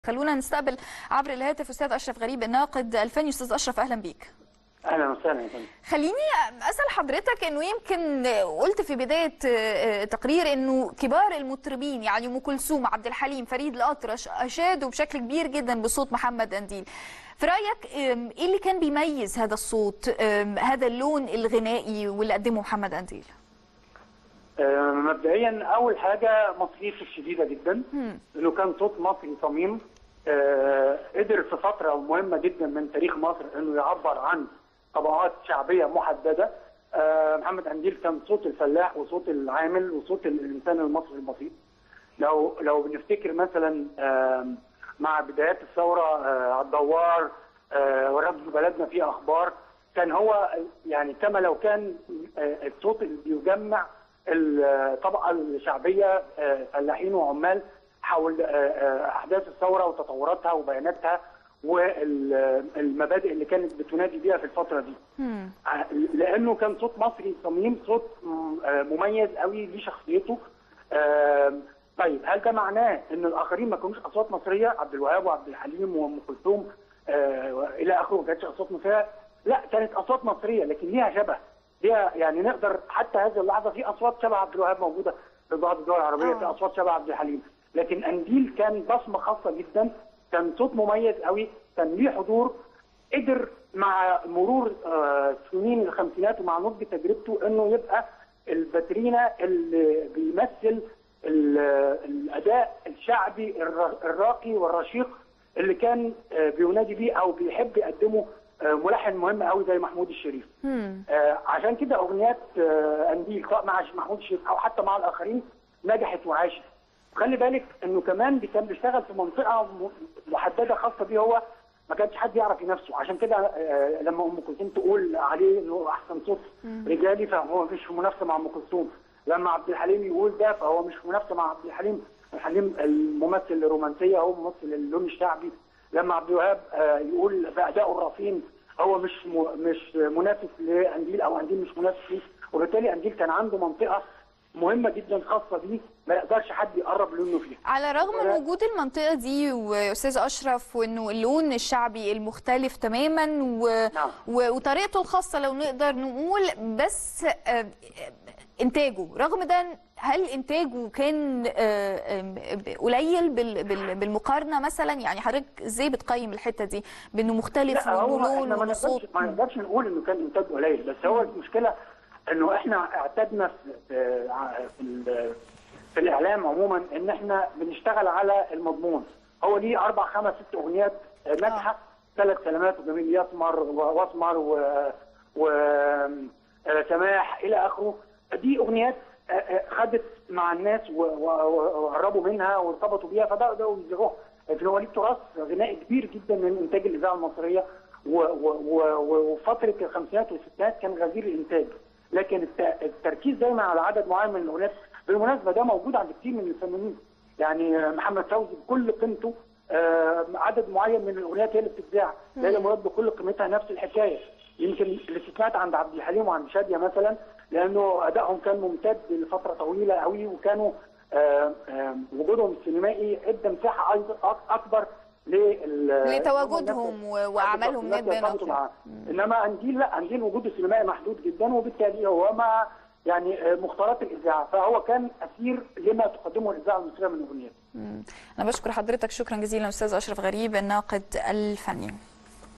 خلونا نستقبل عبر الهاتف استاذ اشرف غريب الناقد الفني استاذ اشرف اهلا بيك اهلا وسهلا يا فندم خليني اسال حضرتك انه يمكن قلت في بدايه تقرير انه كبار المطربين يعني ام كلثوم عبد الحليم فريد الاطرش اشادوا بشكل كبير جدا بصوت محمد انديل في رايك ايه اللي كان بيميز هذا الصوت هذا اللون الغنائي واللي قدمه محمد انديل آه، مبدئيا اول حاجه مصريته الشديده جدا انه كان صوت مصري صميم آه، قدر في فتره مهمه جدا من تاريخ مصر انه يعبر عن طبقات شعبيه محدده آه، محمد قنديل كان صوت الفلاح وصوت العامل وصوت الانسان المصري البسيط لو لو بنفتكر مثلا مع بدايات الثوره على الدوار ورب بلدنا فيه اخبار كان هو يعني كما لو كان الصوت اللي بيجمع الطبقه الشعبيه فلاحين وعمال حول احداث الثوره وتطوراتها وبياناتها والمبادئ اللي كانت بتنادي بيها في الفتره دي. لانه كان صوت مصري صميم صوت مميز قوي ليه شخصيته. طيب هل ده معناه ان الاخرين ما كانوش اصوات مصريه عبد الوهاب وعبد الحليم وام كلثوم الى اخره ما كانتش اصوات مصريه؟ لا كانت اصوات مصريه لكن ليها شبه ليها يعني نقدر حتى هذه اللحظه في اصوات شبه عبد الوهاب موجوده في بعض الدول العربيه في اصوات شبه عبد الحليم لكن انديل كان بصمه خاصه جدا كان صوت مميز قوي كان ليه حضور قدر مع مرور سنين الخمسينات ومع نضج تجربته انه يبقى الباترينا اللي بيمثل الاداء الشعبي الراقي والرشيق اللي كان بينادي بيه او بيحب يقدمه ملحن مهم قوي زي محمود الشريف آه عشان كده اغنيات آه انديل سواء مع محمود الشريف او حتى مع الاخرين نجحت وعاشت خلي بالك انه كمان كان بيشتغل في منطقه محدده خاصه بيه هو ما كانش حد يعرف ينافسه عشان كده آه لما ام كلثوم تقول عليه انه احسن صوت رجالي فهو مش في منافسه مع ام كلثوم لما عبد الحليم يقول ده فهو مش في منافسه مع عبد الحليم الحليم الممثل الرومانسيه هو ممثل اللون الشعبي لما عبد الوهاب يقول بادائه الرصين هو مش مش منافس لانديل او انديل مش منافس ليه وبالتالي انديل كان عنده منطقه مهمه جدا خاصه بيه ما يقدرش حد يقرب لونه فيها على الرغم من وجود المنطقه دي واستاذ اشرف وانه اللون الشعبي المختلف تماما و... نعم. و... وطريقته الخاصه لو نقدر نقول بس انتاجه رغم ده هل انتاجه كان قليل بالمقارنه مثلا يعني حضرتك ازاي بتقيم الحته دي بانه مختلف ولون وصوت ما نقدرش نقول انه كان انتاج قليل بس هو المشكله انه احنا اعتدنا في في, في الاعلام عموما ان احنا بنشتغل على المضمون هو ليه اربع خمس ست اغنيات ناجحه ثلاث كلمات وجميل يسمر واسمر و, و... سماح الى اخره دي اغنيات خدت مع الناس وقربوا منها وارتبطوا بيها فبداوا يذيعوها لكن هو ليه تراث غنائي كبير جدا من انتاج الاذاعه المصريه وفتره الخمسينات والستينات كان غزير الانتاج لكن التركيز دايما على عدد معين من الاغنيات بالمناسبه ده موجود عند كتير من الفنانين يعني محمد فوزي بكل قيمته عدد معين من الاغنيات هي اللي بتتذاع ليلى مراد بكل قيمتها نفس الحكايه يمكن الاستثناءات عند عبد الحليم وعند شاديه مثلا لانه ادائهم كان ممتد لفتره طويله قوي وكانوا آآ آآ وجودهم السينمائي ادى مساحه ايضا اكبر لتواجدهم واعمالهم معاه انما انديل لا انديل وجوده السينمائي محدود جدا وبالتالي هو ما يعني مختارات الاذاعه فهو كان اسير لما تقدمه الاذاعه المصريه من اغنيات. انا بشكر حضرتك شكرا جزيلا استاذ اشرف غريب الناقد الفني.